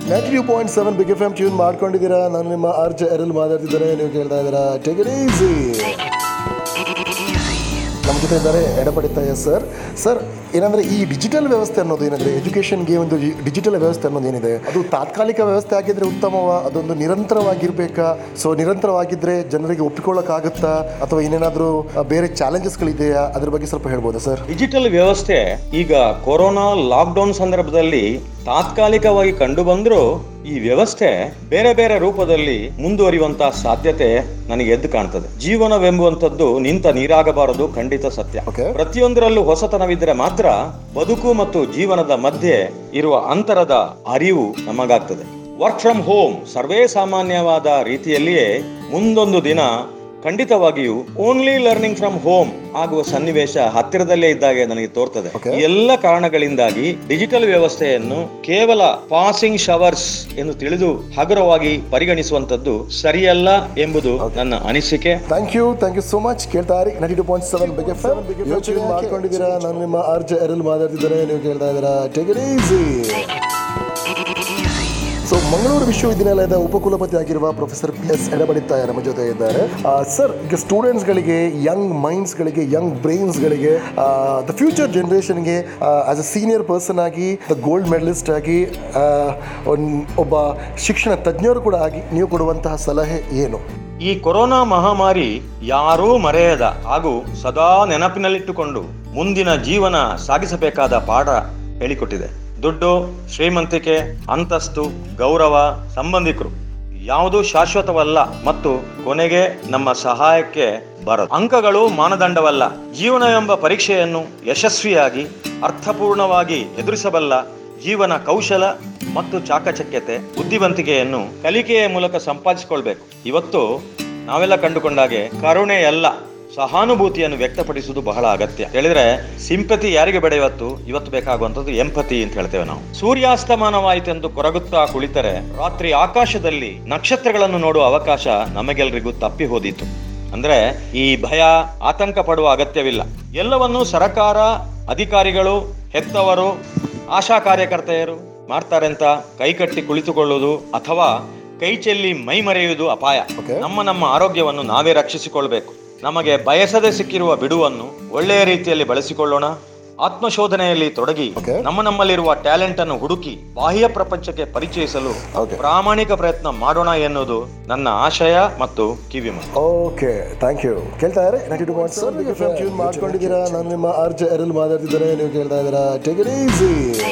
Ninety two point seven big F M tune ಮಾಡ್ಕೊಂಡಿದ್ದೀರಾ ನಾನು ನಿಮ್ಮ ಆರ್ಜ್ ಎರಲ್ ಮಾತಾಡ್ತಿದ್ದಾರೆ ನೀವು ಕೇಳ್ತಾ ಇದ್ದೀರಾ ಟೇಕ್ ಇಟ್ ಈಸಿ ನಮ್ಮ ಜೊತೆ ಇದ್ದಾರೆ ಎಡಪಡಿತಾಯ ಸರ್ ಸರ್ ಏನಂದ್ರೆ ಈ ಡಿಜಿಟಲ್ ವ್ಯವಸ್ಥೆ ಅನ್ನೋದು ಏನಂದ್ರೆ ಎಜುಕೇಷನ್ಗೆ ಒಂದು ಡಿಜಿಟಲ್ ವ್ಯವಸ್ಥೆ ಅನ್ನೋದು ಏನಿದೆ ಅದು ತಾತ್ಕಾಲಿಕ ವ್ಯವಸ್ಥೆ ಆಗಿದ್ರೆ ಉತ್ತಮವ ಅದೊಂದು ನಿರಂತರವಾಗಿರ್ಬೇಕಾ ಸೊ ನಿರಂತರವಾಗಿದ್ರೆ ಜನರಿಗೆ ಒಪ್ಪಿಕೊಳ್ಳೋಕ್ಕಾಗುತ್ತಾ ಅಥವಾ ಇನ್ನೇನಾದರೂ ಬೇರೆ ಚಾಲೆಂಜಸ್ಗಳಿದೆಯಾ ಅದ್ರ ಬಗ್ಗೆ ಸ್ವಲ್ಪ ಹೇಳ್ಬೋದಾ ಸರ್ ಡಿಜಿಟಲ್ ವ್ಯವಸ್ಥೆ ಈಗ ಕೊರೋನಾ ಲಾಕ್ಡೌನ್ ಸಂದರ್ಭದಲ್ಲಿ ತಾತ್ಕಾಲಿಕವಾಗಿ ಕಂಡು ಬಂದರೂ ಈ ವ್ಯವಸ್ಥೆ ಬೇರೆ ಬೇರೆ ರೂಪದಲ್ಲಿ ಮುಂದುವರಿಯುವಂತ ಸಾಧ್ಯತೆ ನನಗೆ ಎದ್ದು ಕಾಣ್ತದೆ ಜೀವನವೆಂಬುವಂಥದ್ದು ನಿಂತ ನೀರಾಗಬಾರದು ಖಂಡಿತ ಸತ್ಯ Okay. ಪ್ರತಿಯೊಂದರಲ್ಲೂ ಹೊಸತನವಿದ್ದರೆ ಮಾತ್ರ ಬದುಕು ಮತ್ತು ಜೀವನದ ಮಧ್ಯೆ ಇರುವ ಅಂತರದ ಅರಿವು ನಮಗಾಗ್ತದೆ ವರ್ಕ್ ಫ್ರಮ್ ಹೋಮ್ ಸರ್ವೇ ಸಾಮಾನ್ಯವಾದ ರೀತಿಯಲ್ಲಿಯೇ ಮುಂದೊಂದು ದಿನ ಖಂಡಿತವಾಗಿಯೂ ಓನ್ಲಿ ಲರ್ನಿಂಗ್ ಫ್ರಮ್ ಹೋಮ್ ಆಗುವ ಸನ್ನಿವೇಶ ಹತ್ತಿರದಲ್ಲೇ ಇದ್ದಾಗೆ ನನಗೆ ತೋರ್ತದೆ Okay. ಈ ಎಲ್ಲ ಕಾರಣಗಳಿಂದಾಗಿ ಡಿಜಿಟಲ್ ವ್ಯವಸ್ಥೆಯನ್ನು ಕೇವಲ ಪಾಸಿಂಗ್ ಶವರ್ಸ್ ಎಂದು ತಿಳಿದು ಹಗುರವಾಗಿ ಪರಿಗಣಿಸುವಂತದ್ದು ಸರಿಯಲ್ಲ ಎಂಬುದು ನನ್ನ ಅನಿಸಿಕೆ thank you thank you so much ಕೇಳ್ತಾ ಇರಿ ninety two point seven big F ಯೋಚನೆ ಮಾಡ್ಕೊಂಡಿದ್ದೀರಾ ನಾನು ನಿಮ್ಮ ಆರ್ಜ್ ಎರಲ್ ಮಾತಾಡ್ತಿದ್ದಾರೆ ನೀವು ಕೇಳ್ತಾ ಇದ್ದೀರಾ take it easy so Mangaluru ವಿಶ್ವವಿದ್ಯಾನಿಲಯದ ಉಪಕುಲಪತಿ ಆಗಿರುವ ಪ್ರೊಫೆಸರ್ ಪಿ ಎಸ್ ಎಡಬಡಿತಾಯ ನಮ್ಮ ಜೊತೆ ಇದ್ದಾರೆ ಸರ್ ಈಗ ಸ್ಟೂಡೆಂಟ್ಸ್ಗಳಿಗೆ ಯಂಗ್ ಮೈಂಡ್ಸ್ಗಳಿಗೆ ಯಂಗ್ ಬ್ರೈನ್ಸ್ಗಳಿಗೆ ದ ಫ್ಯೂಚರ್ ಜನ್ರೇಷನ್ಗೆ ಆಸ್ ಅ ಸೀನಿಯರ್ ಪರ್ಸನ್ ಆಗಿ ದ ಗೋಲ್ಡ್ ಮೆಡಲಿಸ್ಟ್ ಆಗಿ ಆ, ಒಂದ್- ಒಬ್ಬ ಶಿಕ್ಷಣ ತಜ್ಞರು ಕೂಡ ಆಗಿ ನೀವು ಕೊಡುವಂತಹ ಸಲಹೆ ಏನು ಈ ಕೊರೋನಾ ಮಹಾಮಾರಿ ಯಾರೂ ಮರೆಯದ ಹಾಗೂ ಸದಾ ನೆನಪಿನಲ್ಲಿಟ್ಟುಕೊಂಡು ಮುಂದಿನ ಜೀವನ ಸಾಗಿಸಬೇಕಾದ ಪಾಠ ಹೇಳಿಕೊಟ್ಟಿದೆ ದುಡ್ಡು ಶ್ರೀಮಂತಿಕೆ ಅಂತಸ್ತು ಗೌರವ ಸಂಬಂಧಿಕರು ಯಾವುದೂ ಶಾಶ್ವತವಲ್ಲ ಮತ್ತು ಕೊನೆಗೆ ನಮ್ಮ ಸಹಾಯಕ್ಕೆ ಬರದು ಅಂಕಗಳು ಮಾನದಂಡವಲ್ಲ ಜೀವನವೆಂಬ ಪರೀಕ್ಷೆಯನ್ನು ಯಶಸ್ವಿಯಾಗಿ ಅರ್ಥಪೂರ್ಣವಾಗಿ ಎದುರಿಸಬಲ್ಲ ಜೀವನ ಕೌಶಲ ಮತ್ತು ಚಾಕಚಕ್ಯತೆ ಬುದ್ಧಿವಂತಿಕೆಯನ್ನು ಕಲಿಕೆಯ ಮೂಲಕ ಸಂಪಾದಿಸಿಕೊಳ್ಬೇಕು ಇವತ್ತು ನಾವೆಲ್ಲ ಕಂಡುಕೊಂಡಾಗೆ ಕರುಣೆಯಲ್ಲ ಸಹಾನುಭೂತಿಯನ್ನು ವ್ಯಕ್ತಪಡಿಸುವುದು ಬಹಳ ಅಗತ್ಯ ಹೇಳಿದ್ರೆ ಸಿಂಪತಿ ಯಾರಿಗೆ ಬೇಡ ಇವತ್ತು ಇವತ್ತು ಬೇಕಾಗುವಂಥದ್ದು ಎಂಪತಿ ಅಂತ ಹೇಳ್ತೇವೆ ನಾವು ಸೂರ್ಯಾಸ್ತಮಾನವಾಯಿತೆಂದು ಕೊರಗುತ್ತಾ ಕುಳಿತರೆ ರಾತ್ರಿ ಆಕಾಶದಲ್ಲಿ ನಕ್ಷತ್ರಗಳನ್ನು ನೋಡುವ ಅವಕಾಶ ನಮಗೆಲ್ಲರಿಗೂ ತಪ್ಪಿ ಹೋದೀತು ಅಂದ್ರೆ ಈ ಭಯ ಆತಂಕ ಪಡುವ ಅಗತ್ಯವಿಲ್ಲ ಎಲ್ಲವನ್ನು ಸರಕಾರ ಅಧಿಕಾರಿಗಳು ಹೆತ್ತವರು ಆಶಾ ಕಾರ್ಯಕರ್ತೆಯರು ಮಾಡ್ತಾರೆ ಅಂತ ಕೈಕಟ್ಟಿ ಕುಳಿತುಕೊಳ್ಳುವುದು ಅಥವಾ ಕೈ ಚೆಲ್ಲಿ ಮೈ ಮರೆಯುವುದು ಅಪಾಯ Okay. ನಮ್ಮ ನಮ್ಮ ಆರೋಗ್ಯವನ್ನು ನಾವೇ ರಕ್ಷಿಸಿಕೊಳ್ಬೇಕು ನಮಗೆ ಬಯಸದೆ ಸಿಕ್ಕಿರುವ ಬಿಡುವನ್ನು ಒಳ್ಳೆಯ ರೀತಿಯಲ್ಲಿ ಬಳಸಿಕೊಳ್ಳೋಣ ಆತ್ಮಶೋಧನೆಯಲ್ಲಿ ತೊಡಗಿ Okay. ನಮ್ಮ ನಮ್ಮಲ್ಲಿರುವ ಟ್ಯಾಲೆಂಟ್ ಅನ್ನು ಹುಡುಕಿ ಬಾಹ್ಯ ಪ್ರಪಂಚಕ್ಕೆ ಪರಿಚಯಿಸಲು Okay. ಪ್ರಾಮಾಣಿಕ ಪ್ರಯತ್ನ ಮಾಡೋಣ ಎನ್ನುವುದು ನನ್ನ ಆಶಯ ಮತ್ತು ಕಿವಿಮಾತು ಓಕೆ ಥ್ಯಾಂಕ್ ಯು ಕೇಳ್ತಾ ಇದ್ದಾರೆ ninety two point seven big F tune ಮಾಡ್ಕೊಂಡಿದ್ದೀರಾ ನಾನು ನಿಮ್ಮ ಆರ್ಜ್ ಎರಲ್ ಮಾತಾಡ್ತಿದ್ದಾರೆ ನೀವು ಕೇಳ್ತಾ ಇದ್ದೀರಾ take it easy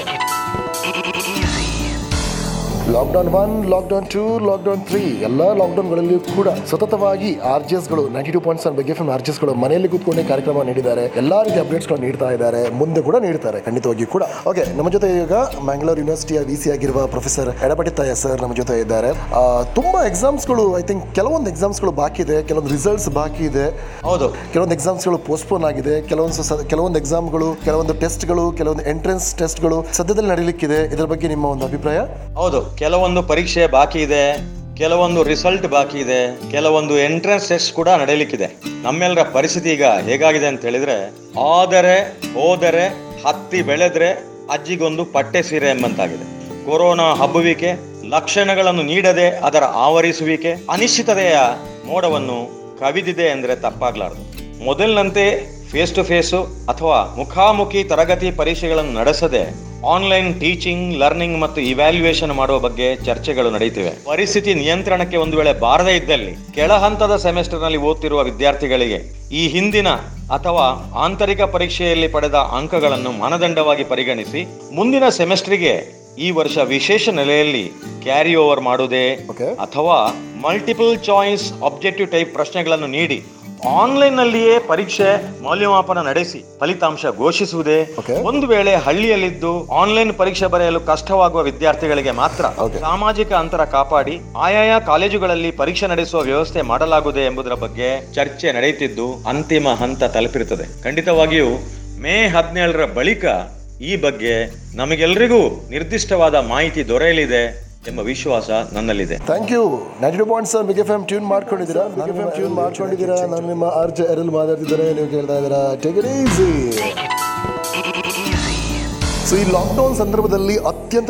lockdown one lockdown two lockdown three ಎಲ್ಲ ಲಾಕ್ಡೌನ್ಗಳಲ್ಲಿ ಕೂಡ ಸತತವಾಗಿ ಆರ್ ಜಿ ಎಸ್ಗಳು ನೈಂಟಿ ಟೂ ಪಾಯಿಂಟ್ ಸೆವೆನ್ ಬಗ್ಗೆ ಆರ್ ಜಿ ಎಸ್ಗಳು ಮನೆಯಲ್ಲಿ ಕೂತ್ಕೊಂಡೇ ಕಾರ್ಯಕ್ರಮ ನೀಡಿದ್ದಾರೆ ಎಲ್ಲ ರೀತಿಯ ಅಪ್ಡೇಟ್ಸ್ಗಳು ನೀಡ್ತಾ ಇದ್ದಾರೆ ಮುಂದೆ ಕೂಡ ನೀಡ್ತಾರೆ ಖಂಡಿತವಾಗಿಯೂ ಕೂಡ ಓಕೆ ನಮ್ಮ ಜೊತೆ ಈಗ ಮ್ಯಾಂಗ್ಳೂರ್ ಯೂನಿವರ್ಸಿಟಿಯ ವಿ ಸಿ ಆಗಿರುವ ಪ್ರೊಫೆಸರ್ ಎಡಪಟಿತಾಯ ಸರ್ ನಮ್ಮ ಜೊತೆ ಇದ್ದಾರೆ ಆ, ತುಂಬಾ ಎಕ್ಸಾಮ್ಸ್ಗಳು ಐ ಥಿಂಕ್ ಕೆಲವೊಂದು ಎಕ್ಸಾಮ್ಸ್ಗಳು ಬಾಕಿ ಇದೆ ಕೆಲವೊಂದು ರಿಸಲ್ಟ್ಸ್ ಬಾಕಿ ಇದೆ ಹೌದು ಕೆಲವೊಂದು ಎಕ್ಸಾಮ್ಸ್ಗಳು ಪೋಸ್ಟ್ಪೋನ್ ಆಗಿದೆ ಕೆಲವೊಂದು ಸ- ಕೆಲವೊಂದು ಎಕ್ಸಾಮ್ಗಳು ಕೆಲವೊಂದು ಟೆಸ್ಟ್ಗಳು ಕೆಲವೊಂದು ಎಂಟ್ರೆನ್ಸ್ ಟೆಸ್ಟ್ಗಳು ಸದ್ಯದಲ್ಲಿ ನಡೀಲಿಕ್ಕಿದೆ ಇದರ ಬಗ್ಗೆ ನಿಮ್ಮ ಒಂದು ಅಭಿಪ್ರಾಯ ಹೌದು ಕೆಲವೊಂದು ಪರೀಕ್ಷೆ ಬಾಕಿ ಇದೆ ಕೆಲವೊಂದು ರಿಸಲ್ಟ್ ಬಾಕಿ ಇದೆ ಕೆಲವೊಂದು ಎಂಟ್ರೆನ್ಸ್ ಟೆಸ್ಟ್ ಕೂಡ ನಡೆಯಲಿಕ್ಕಿದೆ ನಮ್ಮೆಲ್ಲರ ಪರಿಸ್ಥಿತಿ ಈಗ ಹೇಗಾಗಿದೆ ಅಂತ ಹೇಳಿದ್ರೆ ಆದರೆ ಹೋದರೆ ಹತ್ತಿ ಬೆಳೆದ್ರೆ ಅಜ್ಜಿಗೊಂದು ಪಟ್ಟೆ ಸೀರೆ ಎಂಬಂತಾಗಿದೆ ಕೊರೋನಾ ಹಬ್ಬುವಿಕೆ ಲಕ್ಷಣಗಳನ್ನು ನೀಡದೆ ಅದರ ಆವರಿಸುವಿಕೆ ಅನಿಶ್ಚಿತತೆಯ ಮೋಡವನ್ನು ಕವಿದಿದೆ ಅಂದ್ರೆ ತಪ್ಪಾಗ್ಲಾರದು ಮೊದಲಿನಂತೆ ಫೇಸ್ ಟು ಫೇಸು ಅಥವಾ ಮುಖಾಮುಖಿ ತರಗತಿ ಪರೀಕ್ಷೆಗಳನ್ನು ನಡೆಸದೆ ಆನ್ಲೈನ್ ಟೀಚಿಂಗ್ ಲರ್ನಿಂಗ್ ಮತ್ತು ಇವ್ಯಾಲ್ಯೂಯೇಷನ್ ಮಾಡುವ ಬಗ್ಗೆ ಚರ್ಚೆಗಳು ನಡೆಯುತ್ತಿವೆ ಪರಿಸ್ಥಿತಿ ನಿಯಂತ್ರಣಕ್ಕೆ ಒಂದು ವೇಳೆ ಬಾರದೇ ಇದ್ದಲ್ಲಿ ಕೆಳ ಹಂತದ ಸೆಮೆಸ್ಟರ್ನಲ್ಲಿ ಓದ್ತಿರುವ ವಿದ್ಯಾರ್ಥಿಗಳಿಗೆ ಈ ಹಿಂದಿನ ಅಥವಾ ಆಂತರಿಕ ಪರೀಕ್ಷೆಯಲ್ಲಿ ಪಡೆದ ಅಂಕಗಳನ್ನು ಮಾನದಂಡವಾಗಿ ಪರಿಗಣಿಸಿ ಮುಂದಿನ ಸೆಮೆಸ್ಟರ್ಗೆ ಈ ವರ್ಷ ವಿಶೇಷ ನೆಲೆಯಲ್ಲಿ ಕ್ಯಾರಿ ಓವರ್ ಮಾಡುವುದೇ Okay. ಅಥವಾ ಮಲ್ಟಿಪಲ್ ಚಾಯ್ಸ್ ಆಬ್ಜೆಕ್ಟಿವ್ ಟೈಪ್ ಪ್ರಶ್ನೆಗಳನ್ನು ನೀಡಿ ಆನ್ಲೈನ್ ನಲ್ಲಿಯೇ ಪರೀಕ್ಷೆ ಮೌಲ್ಯಮಾಪನ ನಡೆಸಿ ಫಲಿತಾಂಶ ಘೋಷಿಸುವುದೇ Okay. ಒಂದು ವೇಳೆ ಹಳ್ಳಿಯಲ್ಲಿದ್ದು ಆನ್ಲೈನ್ ಪರೀಕ್ಷೆ ಬರೆಯಲು ಕಷ್ಟವಾಗುವ ವಿದ್ಯಾರ್ಥಿಗಳಿಗೆ ಮಾತ್ರ Okay. ಸಾಮಾಜಿಕ ಅಂತರ ಕಾಪಾಡಿ ಆಯಾಯ ಕಾಲೇಜುಗಳಲ್ಲಿ ಪರೀಕ್ಷೆ ನಡೆಸುವ ವ್ಯವಸ್ಥೆ ಮಾಡಲಾಗುವುದೇ ಎಂಬುದರ ಬಗ್ಗೆ ಚರ್ಚೆ ನಡೆಯುತ್ತಿದ್ದು ಅಂತಿಮ ಹಂತ ತಲುಪಿರುತ್ತದೆ ಖಂಡಿತವಾಗಿಯೂ ಮೇ ಹದಿನೇಳರ ಬಳಿಕ ಈ ಬಗ್ಗೆ ನಮಗೆಲ್ಲರಿಗೂ ನಿರ್ದಿಷ್ಟವಾದ ಮಾಹಿತಿ ದೊರೆಯಲಿದೆ ಎಂಬ ವಿಶ್ವಾಸ ನನ್ನಲ್ಲಿದೆ thank you ninety two point seven big F M tune ಮಾಡ್ಕೊಂಡಿದ್ದೀರಾ ಬಿಗ್ ಎಫ್ ಎಂ ಟ್ಯೂನ್ ಮಾಡ್ಕೊಂಡಿದ್ದೀರಾ ನಾನು ನಿಮ್ಮ ಆರ್ಜ್ ಎರಲ್ ಮಾತಾಡ್ತಿದ್ದಾರೆ ನೀವು ಕೇಳ್ತಾ ಇದ್ದೀರಾ ಟೇಕ್ ಇಟ್ ಈಸಿ ಸೊ ಈ ಲಾಕ್ಡೌನ್ ಸಂದರ್ಭದಲ್ಲಿ ಅತ್ಯಂತ ಹೆಚ್ಚು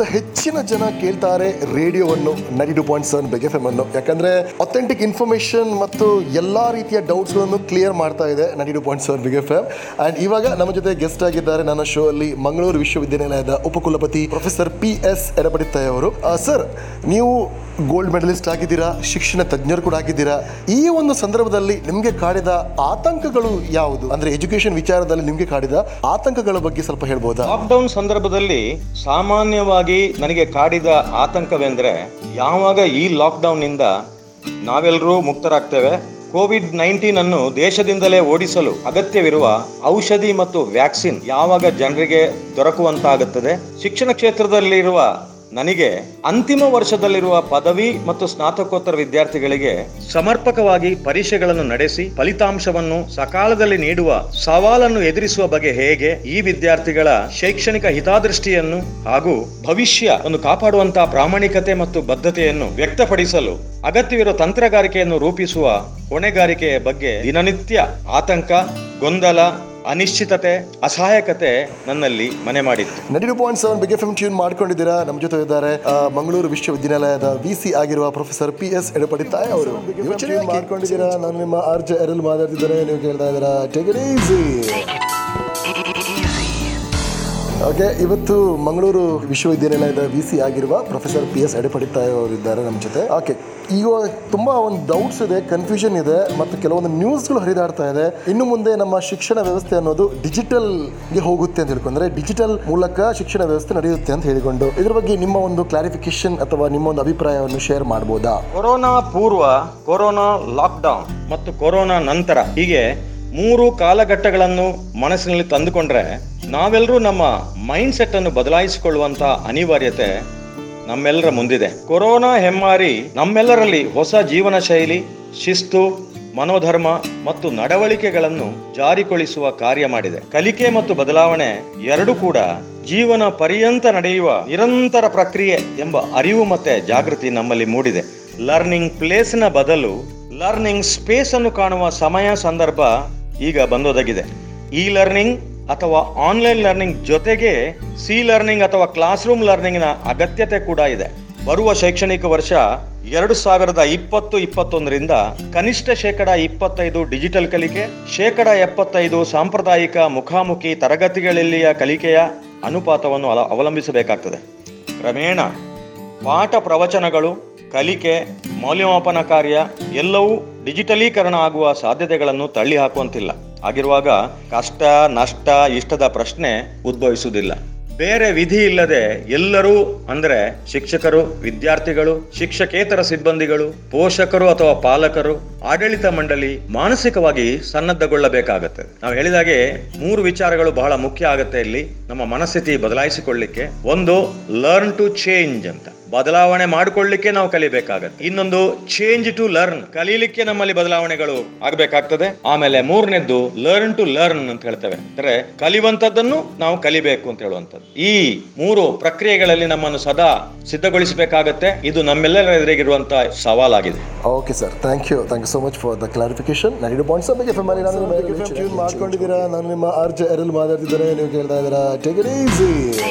ಹೆಚ್ಚಿನ ಜನ ಕೇಳ್ತಾರೆ ರೇಡಿಯೋವನ್ನು ninety two point seven big F M ಅನ್ನು ಯಾಕಂದ್ರೆ ಅಥೆಂಟಿಕ್ ಇನ್ಫಾರ್ಮೇಶನ್ ಮತ್ತು ಎಲ್ಲಾ ರೀತಿಯ ಡೌಟ್ಸ್ಗಳನ್ನು ಕ್ಲಿಯರ್ ಮಾಡ್ತಾ ಇದೆ ninety two point seven big F M and ಇವಾಗ ನಮ್ಮ ಜೊತೆ ಗೆಸ್ಟ್ ಆಗಿದ್ದಾರೆ ನನ್ನ ಶೋ ಅಲ್ಲಿ ಮಂಗಳೂರು ವಿಶ್ವವಿದ್ಯಾನಿಲಯದ ಉಪಕುಲಪತಿ ಪ್ರೊಫೆಸರ್ ಪಿ ಎಸ್ ಎಡಪಡಿತಾಯ್ ಅವರು ಸರ್ ನೀವು ಗೋಲ್ಡ್ ಮೆಡಲಿಸ್ಟ್ ಆಗಿದ್ದೀರಾ ಶಿಕ್ಷಣ ತಜ್ಞರು ಕೂಡ ಆಗಿದ್ದೀರಾ ಈ ಒಂದು ಸಂದರ್ಭದಲ್ಲಿ ನಿಮಗೆ ಕಾಡಿದ ಆತಂಕಗಳು ಯಾವುದು ಅಂದ್ರೆ ಎಜುಕೇಶನ್ ವಿಚಾರದಲ್ಲಿ ನಿಮಗೆ ಕಾಡಿದ ಆತಂಕಗಳ ಬಗ್ಗೆ ಸ್ವಲ್ಪ ಹೇಳ್ಬೋದಾ ಲಾಕ್ಡೌನ್ ಸಂದರ್ಭದಲ್ಲಿ ಸಾಮಾನ್ಯವಾಗಿ ನನಗೆ ಕಾಡಿದ ಆತಂಕವೆಂದ್ರೆ ಯಾವಾಗ ಈ ಲಾಕ್ಡೌನ್ ನಿಂದ ನಾವೆಲ್ಲರೂ ಮುಕ್ತರಾಗ್ತೇವೆ ಕೋವಿಡ್ ನೈನ್ಟೀನ್ ಅನ್ನು ದೇಶದಿಂದಲೇ ಓಡಿಸಲು ಅಗತ್ಯವಿರುವ ಔಷಧಿ ಮತ್ತು ವ್ಯಾಕ್ಸಿನ್ ಯಾವಾಗ ಜನರಿಗೆ ದೊರಕುವಂತಾಗುತ್ತದೆ ಶಿಕ್ಷಣ ಕ್ಷೇತ್ರದಲ್ಲಿರುವ ನನಗೆ ಅಂತಿಮ ವರ್ಷದಲ್ಲಿರುವ ಪದವಿ ಮತ್ತು ಸ್ನಾತಕೋತ್ತರ ವಿದ್ಯಾರ್ಥಿಗಳಿಗೆ ಸಮರ್ಪಕವಾಗಿ ಪರೀಕ್ಷೆಗಳನ್ನು ನಡೆಸಿ ಫಲಿತಾಂಶವನ್ನು ಸಕಾಲದಲ್ಲಿ ನೀಡುವ ಸವಾಲನ್ನು ಎದುರಿಸುವ ಬಗೆ ಹೇಗೆ ಈ ವಿದ್ಯಾರ್ಥಿಗಳ ಶೈಕ್ಷಣಿಕ ಹಿತಾದೃಷ್ಟಿಯನ್ನು ಹಾಗೂ ಭವಿಷ್ಯವನ್ನು ಕಾಪಾಡುವಂತಹ ಪ್ರಾಮಾಣಿಕತೆ ಮತ್ತು ಬದ್ಧತೆಯನ್ನು ವ್ಯಕ್ತಪಡಿಸಲು ಅಗತ್ಯವಿರುವ ತಂತ್ರಗಾರಿಕೆಯನ್ನು ರೂಪಿಸುವ ಹೊಣೆಗಾರಿಕೆಯ ಬಗ್ಗೆ ದಿನನಿತ್ಯ ಆತಂಕ ಗೊಂದಲ ಅನಿಶ್ಚಿತತೆ ಅಸಹಾಯಕತೆ ನನ್ನಲ್ಲಿ ಮನೆ ಮಾಡಿತ್ತು ninety two point seven big F M tune ಮಾಡ್ಕೊಂಡಿದ್ದೀರಾ ನಮ್ಮ ಜೊತೆ ಇದ್ದಾರೆ ಆ, ಮಂಗಳೂರು ವಿಶ್ವವಿದ್ಯಾನಿಲಯದ ವಿ ಸಿ ಆಗಿರುವ ಪ್ರೊಫೆಸರ್ ಪಿ ಎಸ್ ಎಡಪಡಿತಾಯ್ ಅವರು ಯೋಚನೆ ಮಾಡ್ಕೊಂಡಿದ್ದೀರಾ ನಾನು ನಿಮ್ಮ ಆರ್ ಜೆ ಎಲ್ ಮಾತಾಡ್ತಿದ್ದಾರೆ ನೀವು ಕೇಳ್ತಾ ಇದ್ದೀರಾ ಟೇಕ್ ಇಟ್ ಈಸಿ ಓಕೆ ಇವತ್ತು ಮಂಗಳೂರು ವಿಶ್ವವಿದ್ಯಾನಿಲಯದ ವಿ ಸಿ ಆಗಿರುವ ಪ್ರೊಫೆಸರ್ ಪಿ ಎಸ್ ಎಡೆಪಡಿತಾಯ್ ಅವರು ಇದ್ದಾರೆ ನಮ್ಮ ಜೊತೆ ಓಕೆ ಈಗ ತುಂಬ ಒಂದು ಡೌಟ್ಸ್ ಇದೆ ಕನ್ಫ್ಯೂಷನ್ ಇದೆ ಮತ್ತು ಕೆಲವೊಂದು ನ್ಯೂಸ್ಗಳು ಹರಿದಾಡ್ತಾ ಇದೆ ಇನ್ನು ಮುಂದೆ ನಮ್ಮ ಶಿಕ್ಷಣ ವ್ಯವಸ್ಥೆ ಅನ್ನೋದು ಡಿಜಿಟಲ್ಗೆ ಹೋಗುತ್ತೆ ಅಂತ ಹೇಳ್ಕೊಂಡ್ರೆ ಡಿಜಿಟಲ್ ಮೂಲಕ ಶಿಕ್ಷಣ ವ್ಯವಸ್ಥೆ ನಡೆಯುತ್ತೆ ಅಂತ ಹೇಳಿಕೊಂಡು ಇದ್ರ ಬಗ್ಗೆ ನಿಮ್ಮ ಒಂದು ಕ್ಲಾರಿಫಿಕೇಶನ್ ಅಥವಾ ನಿಮ್ಮ ಒಂದು ಅಭಿಪ್ರಾಯವನ್ನು ಶೇರ್ ಮಾಡ್ಬೋದಾ ಕೊರೋನಾ ಪೂರ್ವ ಕೊರೋನಾ ಲಾಕ್ಡೌನ್ ಮತ್ತು ಕೊರೋನಾ ನಂತರ ಹೀಗೆ ಮೂರು ಕಾಲಘಟ್ಟಗಳನ್ನು ಮನಸ್ಸಿನಲ್ಲಿ ತಂದುಕೊಂಡ್ರೆ ನಾವೆಲ್ಲರೂ ನಮ್ಮ ಮೈಂಡ್ ಸೆಟ್ ಅನ್ನು ಬದಲಾಯಿಸಿಕೊಳ್ಳುವಂತ ಅನಿವಾರ್ಯತೆ ನಮ್ಮೆಲ್ಲರ ಮುಂದಿದೆ ಕೊರೋನಾ ಹೆಮ್ಮಾರಿ ನಮ್ಮೆಲ್ಲರಲ್ಲಿ ಹೊಸ ಜೀವನ ಶೈಲಿ ಶಿಸ್ತು ಮನೋಧರ್ಮ ಮತ್ತು ನಡವಳಿಕೆಗಳನ್ನು ಜಾರಿಗೊಳಿಸುವ ಕಾರ್ಯ ಮಾಡಿದೆ ಕಲಿಕೆ ಮತ್ತು ಬದಲಾವಣೆ ಎರಡೂ ಕೂಡ ಜೀವನ ಪರ್ಯಂತ ನಡೆಯುವ ನಿರಂತರ ಪ್ರಕ್ರಿಯೆ ಎಂಬ ಅರಿವು ಮತ್ತೆ ಜಾಗೃತಿ ನಮ್ಮಲ್ಲಿ ಮೂಡಿದೆ ಲರ್ನಿಂಗ್ ಪ್ಲೇಸ್ನ ಬದಲು ಲರ್ನಿಂಗ್ ಸ್ಪೇಸ್ ಅನ್ನು ಕಾಣುವ ಸಮಯ ಸಂದರ್ಭ ಈಗ ಬಂದೊದಗಿದೆ ಇ ಲರ್ನಿಂಗ್ ಅಥವಾ ಆನ್ಲೈನ್ ಲರ್ನಿಂಗ್ ಜೊತೆಗೆ ಸಿ ಲರ್ನಿಂಗ್ ಅಥವಾ ಕ್ಲಾಸ್ ರೂಮ್ ಲರ್ನಿಂಗ್ನ ಅಗತ್ಯತೆ ಕೂಡ ಇದೆ ಬರುವ ಶೈಕ್ಷಣಿಕ ವರ್ಷ ಎರಡು ಸಾವಿರದ ಇಪ್ಪತ್ತು ಇಪ್ಪತ್ತೊಂದರಿಂದ ಕನಿಷ್ಠ ಶೇಕಡ ಇಪ್ಪತ್ತೈದು ಡಿಜಿಟಲ್ ಕಲಿಕೆ ಶೇಕಡ ಎಪ್ಪತ್ತೈದು ಸಾಂಪ್ರದಾಯಿಕ ಮುಖಾಮುಖಿ ತರಗತಿಗಳಲ್ಲಿಯ ಕಲಿಕೆಯ ಅನುಪಾತವನ್ನು ಅಲ- ಅವಲಂಬಿಸಬೇಕಾಗ್ತದೆ ಕ್ರಮೇಣ ಪಾಠ ಪ್ರವಚನಗಳು ಕಲಿಕೆ ಮೌಲ್ಯಮಾಪನ ಕಾರ್ಯ ಎಲ್ಲವೂ ಡಿಜಿಟಲೀಕರಣ ಆಗುವ ಸಾಧ್ಯತೆಗಳನ್ನು ತಳ್ಳಿ ಹಾಕುವಂತಿಲ್ಲ ಆಗಿರುವಾಗ ಕಷ್ಟ ನಷ್ಟ ಇಷ್ಟದ ಪ್ರಶ್ನೆ ಉದ್ಭವಿಸುವುದಿಲ್ಲ ಬೇರೆ ವಿಧಿ ಇಲ್ಲದೆ ಎಲ್ಲರೂ ಅಂದ್ರೆ ಶಿಕ್ಷಕರು ವಿದ್ಯಾರ್ಥಿಗಳು ಶಿಕ್ಷಕೇತರ ಸಿಬ್ಬಂದಿಗಳು ಪೋಷಕರು ಅಥವಾ ಪಾಲಕರು ಆಡಳಿತ ಮಂಡಳಿ ಮಾನಸಿಕವಾಗಿ ಸನ್ನದ್ಧಗೊಳ್ಳಬೇಕಾಗತ್ತೆ ನಾವು ಹೇಳಿದಾಗೆ ಮೂರು ವಿಚಾರಗಳು ಬಹಳ ಮುಖ್ಯ ಆಗುತ್ತೆ ಇಲ್ಲಿ ನಮ್ಮ ಮನಸ್ಥಿತಿ ಬದಲಾಯಿಸಿಕೊಳ್ಳಿಕ್ಕೆ ಒಂದು ಲರ್ನ್ ಟು ಚೇಂಜ್ ಅಂತ ಬದಲಾವಣೆ ಮಾಡಿಕೊಳ್ಳಿಕ್ಕೆ ನಾವು ಕಲಿಬೇಕಾಗತ್ತೆ ಇನ್ನೊಂದು ಚೇಂಜ್ ಟು ಲರ್ನ್ ಕಲೀಲಿಕ್ಕೆ ನಮ್ಮಲ್ಲಿ ಬದಲಾವಣೆಗಳು ಆಗಬೇಕಾಗ್ತದೆ ಆಮೇಲೆ ಮೂರನೇದ್ದು ಲರ್ನ್ ಟು ಲರ್ನ್ ಅಂತ ಹೇಳ್ತೇವೆ ಅಂದ್ರೆ ಕಲಿಯುವಂತದ್ದನ್ನು ನಾವು ಕಲಿಬೇಕು ಅಂತ ಹೇಳುವಂಥದ್ದು ಈ ಮೂರು ಪ್ರಕ್ರಿಯೆಗಳಲ್ಲಿ ನಮ್ಮನ್ನು ಸದಾ ಸಿದ್ಧಗೊಳಿಸಬೇಕಾಗತ್ತೆ ಇದು ನಮ್ಮೆಲ್ಲರ ಎದುರಿಗಿರುವಂತಹ ಸವಾಲಾಗಿದೆ okay sir thank you thank you so much for the clarification ninety point seven F M ಅಲ್ಲಿ ನಾನು ಟ್ಯೂನ್ ಮಾಡ್ಕೊಂಡಿದ್ದೀರಾ ನಾನು ನಿಮ್ಮ ಆರ್ ಜೆ ಎಲ್ ಮಾತಾಡ್ತಿದ್ದಾರೆ ನೀವು ಕೇಳ್ತಾ ಇದ್ದೀರಾ take it easy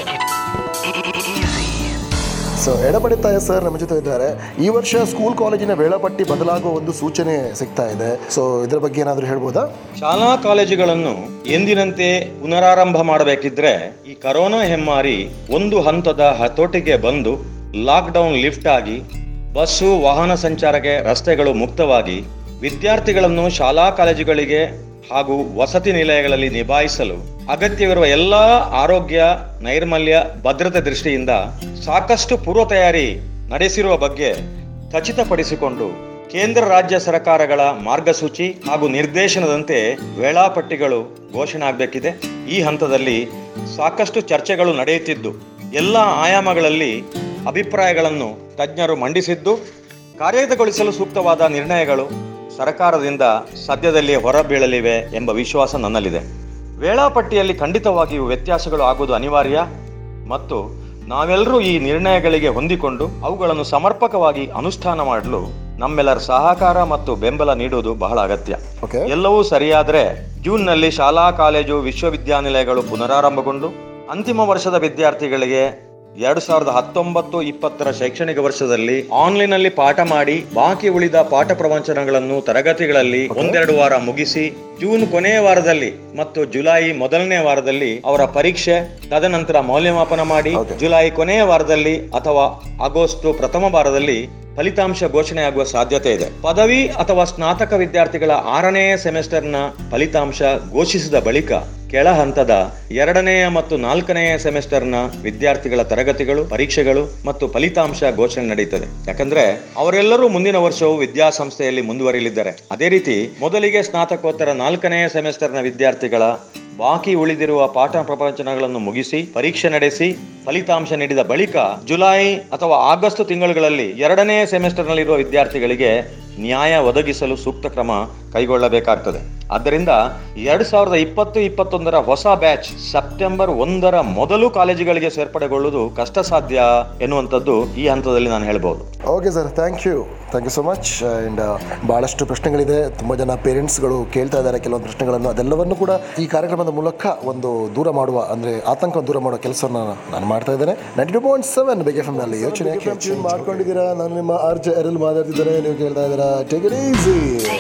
so Edapadithaya sir ನಮ್ಮ ಜೊತೆ ಇದ್ದಾರೆ ಈ ವರ್ಷ ಸ್ಕೂಲ್ ಕಾಲೇಜಿನ ವೇಳಾಪಟ್ಟಿ ಬದಲಾಗುವ ಒಂದು ಸೂಚನೆ ಸಿಗ್ತಾ ಇದೆ ಸೊ ಇದ್ರ ಬಗ್ಗೆ ಏನಾದರೂ ಹೇಳ್ಬೋದಾ ಶಾಲಾ ಕಾಲೇಜುಗಳನ್ನು ಎಂದಿನಂತೆ ಪುನರಾರಂಭ ಮಾಡಬೇಕಿದ್ರೆ ಈ ಕರೋನಾ ಹೆಮ್ಮಾರಿ ಒಂದು ಹಂತದ ಹತೋಟಿಗೆ ಬಂದು ಲಾಕ್ಡೌನ್ ಲಿಫ್ಟ್ ಆಗಿ ಬಸ್ಸು ವಾಹನ ಸಂಚಾರಕ್ಕೆ ರಸ್ತೆಗಳು ಮುಕ್ತವಾಗಿ ವಿದ್ಯಾರ್ಥಿಗಳನ್ನು ಶಾಲಾ ಕಾಲೇಜುಗಳಿಗೆ ಹಾಗೂ ವಸತಿ ನಿಲಯಗಳಲ್ಲಿ ನಿಭಾಯಿಸಲು ಅಗತ್ಯವಿರುವ ಎಲ್ಲ ಆರೋಗ್ಯ ನೈರ್ಮಲ್ಯ ಭದ್ರತೆ ದೃಷ್ಟಿಯಿಂದ ಸಾಕಷ್ಟು ಪೂರ್ವ ತಯಾರಿ ನಡೆಸಿರುವ ಬಗ್ಗೆ ಖಚಿತಪಡಿಸಿಕೊಂಡು ಕೇಂದ್ರ ರಾಜ್ಯ ಸರ್ಕಾರಗಳ ಮಾರ್ಗಸೂಚಿ ಹಾಗೂ ನಿರ್ದೇಶನದಂತೆ ವೇಳಾಪಟ್ಟಿಗಳು ಘೋಷಣೆ ಆಗಬೇಕಿದೆ ಈ ಹಂತದಲ್ಲಿ ಸಾಕಷ್ಟು ಚರ್ಚೆಗಳು ನಡೆಯುತ್ತಿದ್ದು ಎಲ್ಲ ಆಯಾಮಗಳಲ್ಲಿ ಅಭಿಪ್ರಾಯಗಳನ್ನು ತಜ್ಞರು ಮಂಡಿಸಿದ್ದು ಕಾರ್ಯಗತಗೊಳಿಸಲು ಸೂಕ್ತವಾದ ನಿರ್ಣಯಗಳು ಸರ್ಕಾರದಿಂದ ಸದ್ಯದಲ್ಲೇ ಹೊರಬೀಳಲಿವೆ ಎಂಬ ವಿಶ್ವಾಸ ನನ್ನಲ್ಲಿದೆ ವೇಳಾಪಟ್ಟಿಯಲ್ಲಿ ಖಂಡಿತವಾಗಿಯೂ ವ್ಯತ್ಯಾಸಗಳು ಆಗುವುದು ಅನಿವಾರ್ಯ ಮತ್ತು ನಾವೆಲ್ಲರೂ ಈ ನಿರ್ಣಯಗಳಿಗೆ ಹೊಂದಿಕೊಂಡು ಅವುಗಳನ್ನು ಸಮರ್ಪಕವಾಗಿ ಅನುಷ್ಠಾನ ಮಾಡಲು ನಮ್ಮೆಲ್ಲರ ಸಹಕಾರ ಮತ್ತು ಬೆಂಬಲ ನೀಡುವುದು ಬಹಳ ಅಗತ್ಯ ಓಕೆ ಎಲ್ಲವೂ ಸರಿಯಾದರೆ ಜೂನ್ನಲ್ಲಿ ಶಾಲಾ ಕಾಲೇಜು ವಿಶ್ವವಿದ್ಯಾನಿಲಯಗಳು ಪುನರಾರಂಭಗೊಂಡು ಅಂತಿಮ ವರ್ಷದ ವಿದ್ಯಾರ್ಥಿಗಳಿಗೆ ಎರಡು ಸಾವಿರದ ಹತ್ತೊಂಬತ್ತು ಇಪ್ಪತ್ತರ ಶೈಕ್ಷಣಿಕ ವರ್ಷದಲ್ಲಿ ಆನ್ಲೈನ್ ಅಲ್ಲಿ ಪಾಠ ಮಾಡಿ ಬಾಕಿ ಉಳಿದ ಪಾಠ ಪ್ರವಚನಗಳನ್ನು ತರಗತಿಗಳಲ್ಲಿ ಒಂದೆರಡು ವಾರ ಮುಗಿಸಿ ಜೂನ್ ಕೊನೆಯ ವಾರದಲ್ಲಿ ಮತ್ತು ಜುಲೈ ಮೊದಲನೇ ವಾರದಲ್ಲಿ ಅವರ ಪರೀಕ್ಷೆ ತದನಂತರ ಮೌಲ್ಯಮಾಪನ ಮಾಡಿ ಜುಲೈ ಕೊನೆಯ ವಾರದಲ್ಲಿ ಅಥವಾ ಆಗಸ್ಟ್ ಪ್ರಥಮ ವಾರದಲ್ಲಿ ಫಲಿತಾಂಶ ಘೋಷಣೆಯಾಗುವ ಸಾಧ್ಯತೆ ಇದೆ ಪದವಿ ಅಥವಾ ಸ್ನಾತಕ ವಿದ್ಯಾರ್ಥಿಗಳ ಆರನೇ ಸೆಮಿಸ್ಟರ್ನ ಫಲಿತಾಂಶ ಘೋಷಿಸಿದ ಬಳಿಕ ಕೆಳ ಹಂತದ ಎರಡನೆಯ ಮತ್ತು ನಾಲ್ಕನೆಯ ಸೆಮಿಸ್ಟರ್ನ ವಿದ್ಯಾರ್ಥಿಗಳ ತರಗತಿಗಳು ಪರೀಕ್ಷೆಗಳು ಮತ್ತು ಫಲಿತಾಂಶ ಘೋಷಣೆ ನಡೆಯುತ್ತದೆ ಯಾಕಂದ್ರೆ ಅವರೆಲ್ಲರೂ ಮುಂದಿನ ವರ್ಷವು ವಿದ್ಯಾಸಂಸ್ಥೆಯಲ್ಲಿ ಮುಂದುವರಿಯಲಿದ್ದಾರೆ ಅದೇ ರೀತಿ ಮೊದಲಿಗೆ ಸ್ನಾತಕೋತ್ತರ ನಾಲ್ಕನೆಯ ಸೆಮಿಸ್ಟರ್ನ ವಿದ್ಯಾರ್ಥಿಗಳ ಬಾಕಿ ಉಳಿದಿರುವ ಪಾಠ ಪ್ರವಚನಗಳನ್ನು ಮುಗಿಸಿ ಪರೀಕ್ಷೆ ನಡೆಸಿ ಫಲಿತಾಂಶ ನೀಡಿದ ಬಳಿಕ ಜುಲೈ ಅಥವಾ ಆಗಸ್ಟ್ ತಿಂಗಳುಗಳಲ್ಲಿ ಎರಡನೇ ಸೆಮಿಸ್ಟರ್ನಲ್ಲಿರುವ ವಿದ್ಯಾರ್ಥಿಗಳಿಗೆ ನ್ಯಾಯ ಒದಗಿಸಲು ಸೂಕ್ತ ಕ್ರಮ ಕೈಗೊಳ್ಳಬೇಕಾಗ್ತದೆ ಆದ್ದರಿಂದ ಎರಡು ಸಾವಿರದ ಇಪ್ಪತ್ತು ಇಪ್ಪತ್ತೊಂದರ ಹೊಸ ಬ್ಯಾಚ್ ಸೆಪ್ಟೆಂಬರ್ ಒಂದರ ಮೊದಲು ಕಾಲೇಜುಗಳಿಗೆ ಸೇರ್ಪಡೆಗೊಳ್ಳುವುದು ಕಷ್ಟ ಸಾಧ್ಯ ಎನ್ನುವಂಥದ್ದು ಈ ಹಂತದಲ್ಲಿ ನಾನು ಹೇಳ್ಬೋದು okay sir thank you thank you so much and ಭಾಳಷ್ಟು ಪ್ರಶ್ನೆಗಳಿದೆ ತುಂಬ ಜನ ಪೇರೆಂಟ್ಸ್ಗಳು ಕೇಳ್ತಾ ಇದ್ದಾರೆ ಕೆಲವೊಂದು ಪ್ರಶ್ನೆಗಳನ್ನು ಅದೆಲ್ಲವನ್ನು ಕೂಡ ಈ ಕಾರ್ಯಕ್ರಮದ ಮೂಲಕ ಒಂದು ದೂರ ಮಾಡುವ ಅಂದರೆ ಆತಂಕ ದೂರ ಮಾಡುವ ಕೆಲಸವನ್ನು ನಾನು ಮಾಡ್ತಾ ಇದ್ದೇನೆ ninety two point seven big F ನಲ್ಲಿ ಯೋಚನೆ ಮಾಡ್ಕೊಂಡಿದ್ದೀರಾ ನಾನು ನಿಮ್ಮ ಆರ್ಜ್ ಎರಲ್ ಮಾತಾಡ್ತಿದ್ದೇನೆ ನೀವು ಕೇಳ್ತಾ ಇದ್ದೀರಾ ಟೇಕ್ ಇಟ್ ಈಸಿ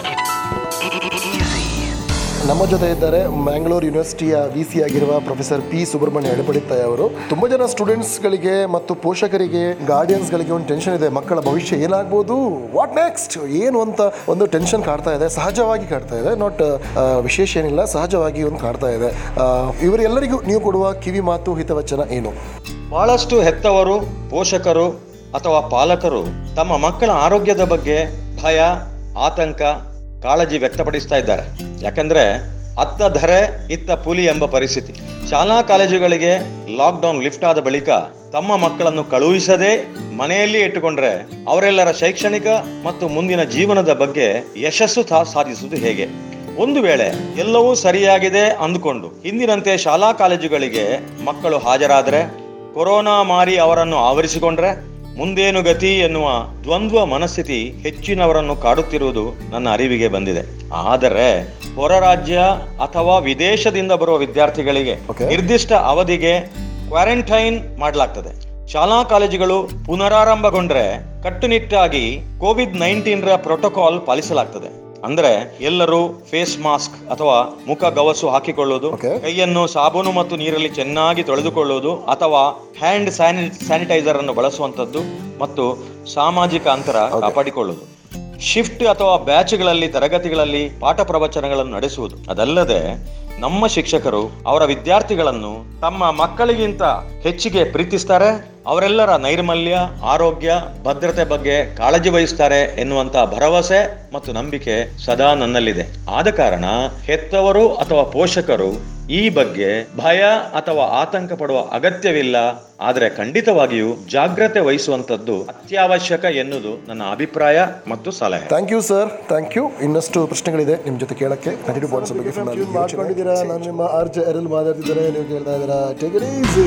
ನಮ್ಮ ಜೊತೆ ಇದ್ದಾರೆ ಮ್ಯಾಂಗ್ಳೂರ್ ಯೂನಿವರ್ಸಿಟಿಯ ವಿ ಸಿ ಆಗಿರುವ ಪ್ರೊಫೆಸರ್ ಪಿ ಸುಬ್ರಹ್ಮಣ್ಯ ಎಡಪಡಿತ್ತಾಯ ಅವರು ತುಂಬ ಜನ ಸ್ಟೂಡೆಂಟ್ಸ್ಗಳಿಗೆ ಮತ್ತು ಪೋಷಕರಿಗೆ ಗಾರ್ಡಿಯನ್ಸ್ಗಳಿಗೆ ಒಂದು ಟೆನ್ಷನ್ ಇದೆ ಮಕ್ಕಳ ಭವಿಷ್ಯ ಏನಾಗ್ಬೋದು ವಾಟ್ ನೆಕ್ಸ್ಟ್ ಏನು ಅಂತ ಒಂದು ಟೆನ್ಷನ್ ಕಾಡ್ತಾ ಇದೆ ಸಹಜವಾಗಿ ಕಾಡ್ತಾ ಇದೆ ನಾಟ್ ವಿಶೇಷ ಏನಿಲ್ಲ ಸಹಜವಾಗಿ ಒಂದು ಕಾಡ್ತಾ ಇದೆ ಆ, ಇವರೆಲ್ಲರಿಗೂ ನೀವು ಕೊಡುವ ಕಿವಿ ಮಾತು ಹಿತವಚನ ಏನು ಬಹಳಷ್ಟು ಹೆತ್ತವರು ಪೋಷಕರು ಅಥವಾ ಪಾಲಕರು ತಮ್ಮ ಮಕ್ಕಳ ಆರೋಗ್ಯದ ಬಗ್ಗೆ ಭಯ ಆತಂಕ ಕಾಳಜಿ ವ್ಯಕ್ತಪಡಿಸ್ತಾ ಇದ್ದಾರೆ ಯಾಕಂದ್ರೆ ಅತ್ತ ಧರೆ ಇತ್ತ ಪುಲಿ ಎಂಬ ಪರಿಸ್ಥಿತಿ ಶಾಲಾ ಕಾಲೇಜುಗಳಿಗೆ ಲಾಕ್ಡೌನ್ ಲಿಫ್ಟ್ ಆದ ಬಳಿಕ ತಮ್ಮ ಮಕ್ಕಳನ್ನು ಕಳುಹಿಸದೆ ಮನೆಯಲ್ಲಿ ಇಟ್ಟುಕೊಂಡ್ರೆ ಅವರೆಲ್ಲರ ಶೈಕ್ಷಣಿಕ ಮತ್ತು ಮುಂದಿನ ಜೀವನದ ಬಗ್ಗೆ ಯಶಸ್ಸು ಸಾ- ಸಾಧಿಸುವುದು ಹೇಗೆ ಒಂದು ವೇಳೆ ಎಲ್ಲವೂ ಸರಿಯಾಗಿದೆ ಅಂದುಕೊಂಡು ಹಿಂದಿನಂತೆ ಶಾಲಾ ಕಾಲೇಜುಗಳಿಗೆ ಮಕ್ಕಳು ಹಾಜರಾದರೆ ಕೊರೋನಾ ಮಾರಿ ಅವರನ್ನು ಆವರಿಸಿಕೊಂಡ್ರೆ ಮುಂದೇನು ಗತಿ ಎನ್ನುವ ದ್ವಂದ್ವ ಮನಸ್ಥಿತಿ ಹೆಚ್ಚಿನವರನ್ನು ಕಾಡುತ್ತಿರುವುದು ನನ್ನ ಅರಿವಿಗೆ ಬಂದಿದೆ ಆದರೆ ಹೊರ ರಾಜ್ಯ ಅಥವಾ ವಿದೇಶದಿಂದ ಬರುವ ವಿದ್ಯಾರ್ಥಿಗಳಿಗೆ Okay. ನಿರ್ದಿಷ್ಟ ಅವಧಿಗೆ ಕ್ವಾರಂಟೈನ್ ಮಾಡಲಾಗ್ತದೆ ಶಾಲಾ ಕಾಲೇಜುಗಳು ಪುನರಾರಂಭಗೊಂಡ್ರೆ ಕಟ್ಟುನಿಟ್ಟಾಗಿ ಕೋವಿಡ್ ನೈನ್ಟೀನ್ ರ ಪ್ರೋಟೋಕಾಲ್ ಪಾಲಿಸಲಾಗ್ತದೆ ಅಂದ್ರೆ ಎಲ್ಲರೂ ಫೇಸ್ ಮಾಸ್ಕ್ ಅಥವಾ ಮುಖ ಗವಸು ಹಾಕಿಕೊಳ್ಳುವುದು Okay. ಕೈಯನ್ನು ಸಾಬೂನು ಮತ್ತು ನೀರಲ್ಲಿ ಚೆನ್ನಾಗಿ ತೊಳೆದುಕೊಳ್ಳುವುದು ಅಥವಾ ಹ್ಯಾಂಡ್ ಸ್ಯಾನಿ ಸ್ಯಾನಿಟೈಸರ್ ಅನ್ನು ಬಳಸುವಂತದ್ದು ಮತ್ತು ಸಾಮಾಜಿಕ ಅಂತರ ಕಾಪಾಡಿಕೊಳ್ಳುವುದು ಶಿಫ್ಟ್ ಅಥವಾ ಬ್ಯಾಚ್ಗಳಲ್ಲಿ ತರಗತಿಗಳಲ್ಲಿ ಪಾಠ ಪ್ರವಚನಗಳನ್ನು ನಡೆಸುವುದು ಅದಲ್ಲದೆ ನಮ್ಮ ಶಿಕ್ಷಕರು ಅವರ ವಿದ್ಯಾರ್ಥಿಗಳನ್ನು ತಮ್ಮ ಮಕ್ಕಳಿಗಿಂತ ಹೆಚ್ಚಿಗೆ ಪ್ರೀತಿಸ್ತಾರೆ ಅವರೆಲ್ಲರ ನೈರ್ಮಲ್ಯ ಆರೋಗ್ಯ ಭದ್ರತೆ ಬಗ್ಗೆ ಕಾಳಜಿ ವಹಿಸ್ತಾರೆ ಎನ್ನುವಂತ ಭರವಸೆ ಮತ್ತು ನಂಬಿಕೆ ಸದಾ ನನ್ನಲ್ಲಿದೆ ಆದ ಕಾರಣ ಹೆತ್ತವರು ಅಥವಾ ಪೋಷಕರು ಈ ಬಗ್ಗೆ ಭಯ ಅಥವಾ ಆತಂಕ ಪಡುವ ಅಗತ್ಯವಿಲ್ಲ ಆದರೆ ಖಂಡಿತವಾಗಿಯೂ ಜಾಗ್ರತೆ ವಹಿಸುವಂತದ್ದು ಅತ್ಯವಶ್ಯಕ ಎನ್ನುವುದು ನನ್ನ ಅಭಿಪ್ರಾಯ ಮತ್ತು ಸಲಹೆ thank you sir thank you ಇನ್ನಷ್ಟು ಪ್ರಶ್ನೆಗಳಿದೆ ನಿಮ್ಮ ಜೊತೆ ಕೇಳಕ್ಕೆ ನೈಂಟಿ ಟು ಪಾಯಿಂಟ್ಸ್ ಬಗ್ಗೆ ಮಾಡ್ಕೊಂಡಿದ್ದೀರಾ ನಾನು ನಿಮ್ಮ ಆರ್ಜ್ ಎರಲ್ ಮಾತಾಡ್ತಿದ್ದಾರೆ ನೀವು ಕೇಳ್ತಾ ಇದ್ದೀರಾ take it easy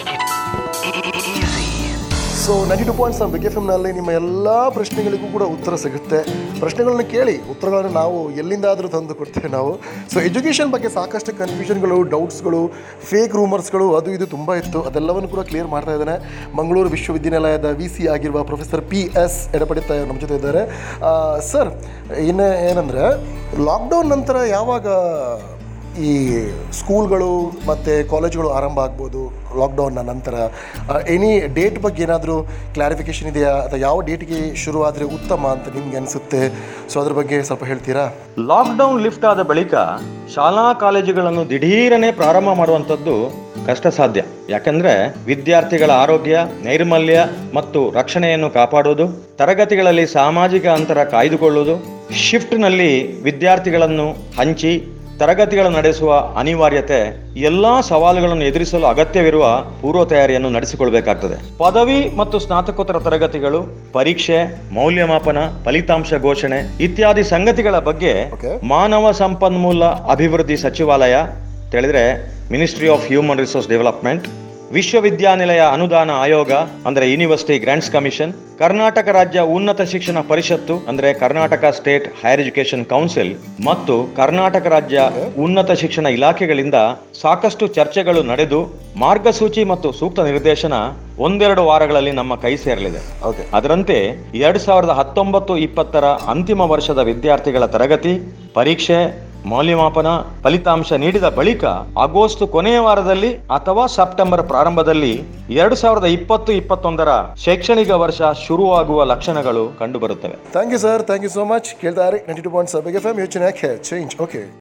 so ninety two points ನಮ್ಮ ಬಿಗ್ ಎಫ್ ಎಮ್ನಲ್ಲಿ ನಿಮ್ಮ ಎಲ್ಲ ಪ್ರಶ್ನೆಗಳಿಗೂ ಕೂಡ ಉತ್ತರ ಸಿಗುತ್ತೆ ಪ್ರಶ್ನೆಗಳನ್ನ ಕೇಳಿ ಉತ್ತರಗಳನ್ನು ನಾವು ಎಲ್ಲಿಂದಾದರೂ ತಂದು ಕೊಡ್ತೇವೆ ನಾವು ಸೊ ಎಜುಕೇಷನ್ ಬಗ್ಗೆ ಸಾಕಷ್ಟು ಕನ್ಫ್ಯೂಷನ್ಗಳು ಡೌಟ್ಸ್ಗಳು ಫೇಕ್ ರೂಮರ್ಸ್ಗಳು ಅದು ಇದು ತುಂಬ ಇತ್ತು ಅದೆಲ್ಲವನ್ನು ಕೂಡ ಕ್ಲಿಯರ್ ಮಾಡ್ತಾ ಇದ್ದಾನೆ ಮಂಗಳೂರು ವಿಶ್ವವಿದ್ಯಾನಿಲಯದ ವಿ ಸಿ ಆಗಿರುವ ಪ್ರೊಫೆಸರ್ ಪಿ ಎಸ್ ಎಡಪಡಿತ ನಮ್ಮ ಜೊತೆ ಇದ್ದಾರೆ ಸರ್ ಇನ್ನು ಏನಂದರೆ ಲಾಕ್ಡೌನ್ ನಂತರ ಯಾವಾಗ ಈ ಸ್ಕೂಲ್ಗಳು ಮತ್ತು ಕಾಲೇಜುಗಳು ಆರಂಭ ಆಗ್ಬೋದು ಲಾಕ್ಡೌನ್ನ ನಂತರ ಎನಿ ಡೇಟ್ ಬಗ್ಗೆ ಏನಾದರೂ ಕ್ಲಾರಿಫಿಕೇಷನ್ ಇದೆಯಾ ಅಥವಾ ಯಾವ ಡೇಟ್ಗೆ ಶುರುವಾದರೆ ಉತ್ತಮ ಅಂತ ನಿಮ್ಗೆ ಅನಿಸುತ್ತೆ ಸೊ ಅದ್ರ ಬಗ್ಗೆ ಸ್ವಲ್ಪ ಹೇಳ್ತೀರಾ ಲಾಕ್ಡೌನ್ ಲಿಫ್ಟ್ ಆದ ಬಳಿಕ ಶಾಲಾ ಕಾಲೇಜುಗಳನ್ನು ದಿಢೀರನೆ ಪ್ರಾರಂಭ ಮಾಡುವಂಥದ್ದು ಕಷ್ಟ ಸಾಧ್ಯ ಯಾಕಂದ್ರೆ ವಿದ್ಯಾರ್ಥಿಗಳ ಆರೋಗ್ಯ ನೈರ್ಮಲ್ಯ ಮತ್ತು ರಕ್ಷಣೆಯನ್ನು ಕಾಪಾಡುವುದು ತರಗತಿಗಳಲ್ಲಿ ಸಾಮಾಜಿಕ ಅಂತರ ಕಾಯ್ದುಕೊಳ್ಳುವುದು ಶಿಫ್ಟ್ನಲ್ಲಿ ವಿದ್ಯಾರ್ಥಿಗಳನ್ನು ಹಂಚಿ ತರಗತಿಗಳು ನಡೆಸುವ ಅನಿವಾರ್ಯತೆ ಎಲ್ಲಾ ಸವಾಲುಗಳನ್ನು ಎದುರಿಸಲು ಅಗತ್ಯವಿರುವ ಪೂರ್ವ ತಯಾರಿಯನ್ನು ನಡೆಸಿಕೊಳ್ಬೇಕಾಗ್ತದೆ ಪದವಿ ಮತ್ತು ಸ್ನಾತಕೋತ್ತರ ತರಗತಿಗಳು ಪರೀಕ್ಷೆ ಮೌಲ್ಯಮಾಪನ ಫಲಿತಾಂಶ ಘೋಷಣೆ ಇತ್ಯಾದಿ ಸಂಗತಿಗಳ ಬಗ್ಗೆ Okay. ಮಾನವ ಸಂಪನ್ಮೂಲ ಅಭಿವೃದ್ಧಿ ಸಚಿವಾಲಯ ತಿಳಿದ್ರೆ ministry of human resource development ವಿಶ್ವವಿದ್ಯಾನಿಲಯ ಅನುದಾನ ಆಯೋಗ ಅಂದ್ರೆ ಯೂನಿವರ್ಸಿಟಿ ಗ್ರಾಂಟ್ಸ್ ಕಮಿಷನ್ ಕರ್ನಾಟಕ ರಾಜ್ಯ ಉನ್ನತ ಶಿಕ್ಷಣ ಪರಿಷತ್ತು ಅಂದ್ರೆ Karnataka state higher education council ಮತ್ತು ಕರ್ನಾಟಕ ರಾಜ್ಯ ಉನ್ನತ ಶಿಕ್ಷಣ ಇಲಾಖೆಗಳಿಂದ ಸಾಕಷ್ಟು ಚರ್ಚೆಗಳು ನಡೆದು ಮಾರ್ಗಸೂಚಿ ಮತ್ತು ಸೂಕ್ತ ನಿರ್ದೇಶನ ಒಂದೆರಡು ವಾರಗಳಲ್ಲಿ ನಮ್ಮ ಕೈ ಸೇರಲಿದೆ ಓಕೆ ಅದರಂತೆ ಎರಡ್ ಸಾವಿರದ ಹತ್ತೊಂಬತ್ತು ಇಪ್ಪತ್ತರ ಅಂತಿಮ ವರ್ಷದ ವಿದ್ಯಾರ್ಥಿಗಳ ತರಗತಿ ಪರೀಕ್ಷೆ ಮೌಲ್ಯಮಾಪನ ಫಲಿತಾಂಶ ನೀಡಿದ ಬಳಿಕ ಆಗಸ್ಟ್ ಕೊನೆಯ ವಾರದಲ್ಲಿ ಅಥವಾ ಸೆಪ್ಟೆಂಬರ್ ಪ್ರಾರಂಭದಲ್ಲಿ ಎರಡು ಸಾವಿರದ ಇಪ್ಪತ್ತು ಇಪ್ಪತ್ತೊಂದರ ಶೈಕ್ಷಣಿಕ ವರ್ಷ ಶುರುವಾಗುವ ಲಕ್ಷಣಗಳು ಕಂಡುಬರುತ್ತವೆ thank you sir thank you so much ಕೇಳ್ತಾರೆ ninety two point seven F M ಯೋಚನೆ ಯಾಕೆ ಚೇಂಜ್ ಓಕೆ